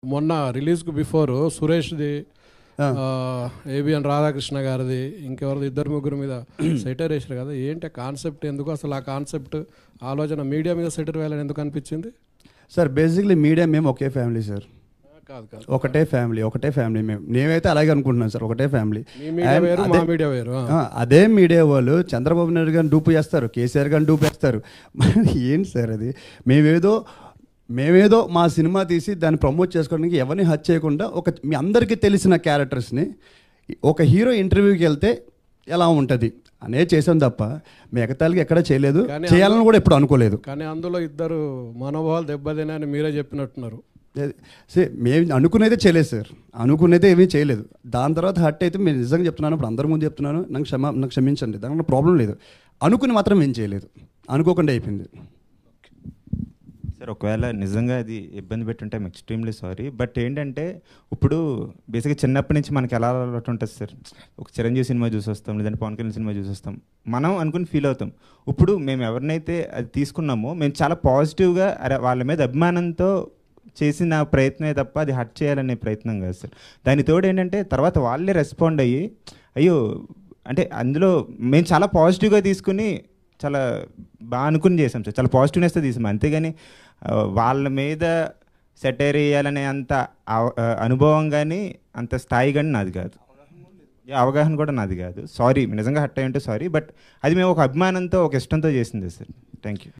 మొన్న రిలీజ్కు బిఫోర్ సురేష్ది ఏబిఎన్ రాధాకృష్ణ గారిది ఇంకెవరిది ఇద్దరు ముగ్గురు మీద సెటర్ వేసారు కదా ఏంటి కాన్సెప్ట్ ఎందుకు అసలు ఆ కాన్సెప్ట్ ఆలోచన మీడియా మీద సెటర్ వేయాలని ఎందుకు అనిపించింది సార్ బేసిక్లీ మీడియా మేము ఒకే ఫ్యామిలీ సార్ కాదు కాదు ఒకటే ఫ్యామిలీ ఒకటే ఫ్యామిలీ మేము నేనైతే అలాగే అనుకుంటున్నాను సార్ ఒకటే ఫ్యామిలీ మీ మీడియా And వేరు అదే- మా మీడియా వేరు ఆ. ఆ, అదే మీడియా వాళ్ళు చంద్రబాబు నాయుడు గారిని డూపు చేస్తారు కేసీఆర్ గారిని డూపు చేస్తారు మరి ఏంటి సార్ అది మేమేదో మేమేదో మా సినిమా తీసి దాన్ని ప్రమోట్ చేసుకోవడానికి ఎవరిని హత్య చేయకుండా ఒక మీ అందరికీ తెలిసిన క్యారెక్టర్స్ని ఒక హీరో ఇంటర్వ్యూకి వెళ్తే ఎలా ఉంటుంది అనే చేసాం తప్ప మిగతాలకి ఎక్కడ చేయలేదు కానీ చేయాలని కూడా ఎప్పుడు అనుకోలేదు కానీ అందులో ఇద్దరు మనోభావాలు దెబ్బతినాయని మీరే చెప్పినట్టున్నారు సే మేము అనుకునేదే చేయలేదు సార్ అనుకునేదే ఏమీ చేయలేదు దాని తర్వాత హర్ట్ అయితే నేను నిజంగా చెప్తున్నాను ఇప్పుడు అందరి ముందు చెప్తున్నాను నాకు క్షమ నాకు క్షమించండి దానివల్ల ప్రాబ్లం లేదు అనుకుని మాత్రం ఏం చేయలేదు అనుకోకుండా అయిపోయింది సార్ ఒకవేళ నిజంగా అది ఇబ్బంది పెట్టుంటే ఐమ్ ఎక్స్ట్రీమ్లీ సారీ బట్ ఏంటంటే ఇప్పుడు బేసిక్గా చిన్నప్పటి నుంచి మనకి ఎలా అలవాటు ఉంటుంది సార్ ఒక చిరంజీవి సినిమా చూసి వస్తాం లేదంటే పవన్ కళ్యాణ్ సినిమా చూసి వస్తాం మనం అనుకుని ఫీల్ అవుతాం ఇప్పుడు మేము ఎవరినైతే అది తీసుకున్నామో మేము చాలా పాజిటివ్గా అరే వాళ్ళ మీద అభిమానంతో చేసిన ప్రయత్నమే తప్ప అది హట్ చేయాలనే ప్రయత్నం కాదు సార్ దాని తోడు ఏంటంటే తర్వాత వాళ్ళే రెస్పాండ్ అయ్యి అయ్యో అంటే అందులో మేము చాలా పాజిటివ్గా తీసుకుని చాలా బాగా అనుకుని చేసాం సార్ చాలా పాజిటివ్నెస్తో తీసాం అంతేగాని ఆ, వాళ్ళ మీద సెటైర్ వేయాలనే అంత అవ- ఆ, అనుభవం కానీ అంత స్థాయి కానీ నాది కాదు యా, అవగాహన కూడా నాది కాదు సారీ నిజంగా హట్ అయి ఉంటే సారీ బట్ అది మేము ఒక అభిమానంతో ఒక ఇష్టంతో చేసింది సార్ థ్యాంక్ యూ